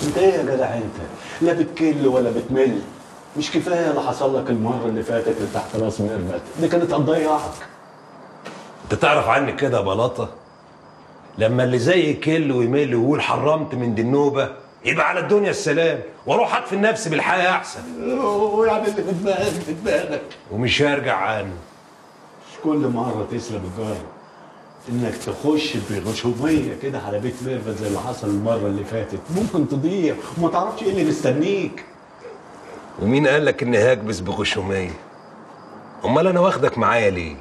انت ايه يا جدع انت لا بتكل ولا بتمل مش كفايه اللي حصل لك المره اللي فاتت اللي تحت راس ميرفت دي كانت هتضيعك انت تعرف عني كده يا بلاطه لما اللي زي يكل ويمل ويقول حرمت من دي النوبه يبقى على الدنيا السلام واروح اطفي نفسي بالحياه احسن ويعني اللي في دماغك في دماغك ومش هرجع عنه مش كل مره تسلم الجار انك تخش بغشوميه كده على بيت ميرفت زي اللي حصل المره اللي فاتت ممكن تضيع وما تعرفش ايه اللي مستنيك ومين قال لك اني هكبس بغشوميه امال انا واخدك معايا ليه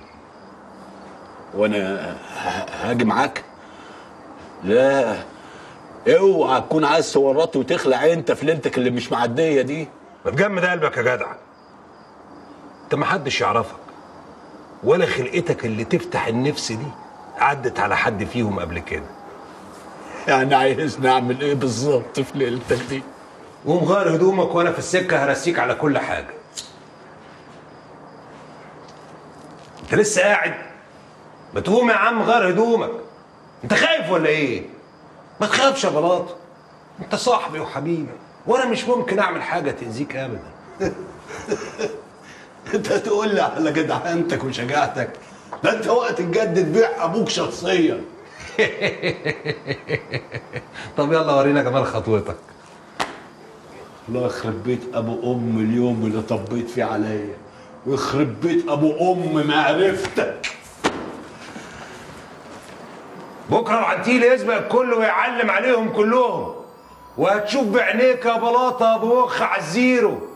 وانا ه- هاجي معاك لا اوعى تكون عايز تورطي وتخلع انت في ليلتك اللي مش معديه دي ما تجمد قلبك يا جدع انت ما حدش يعرفك ولا خلقتك اللي تفتح النفس دي عدت على حد فيهم قبل كده يعني عايزني اعمل ايه بالظبط في ليلتك دي قوم غير هدومك وانا في السكه هرسيك على كل حاجه انت لسه قاعد ما تقوم يا عم غير هدومك انت خايف ولا ايه ما تخافش يا بلاط انت صاحبي وحبيبي وانا مش ممكن اعمل حاجه تاذيك ابدا انت تقول لي على جدعنتك وشجاعتك ده انت وقت الجد تبيع ابوك شخصيا طب يلا ورينا جمال خطوتك الله يخرب بيت ابو ام اليوم اللي طبيت فيه عليا ويخرب بيت ابو ام معرفتك بكره العنتيل يسبق الكل ويعلم عليهم كلهم وهتشوف بعينيك يا بلاطه ابو مخ على الزيرو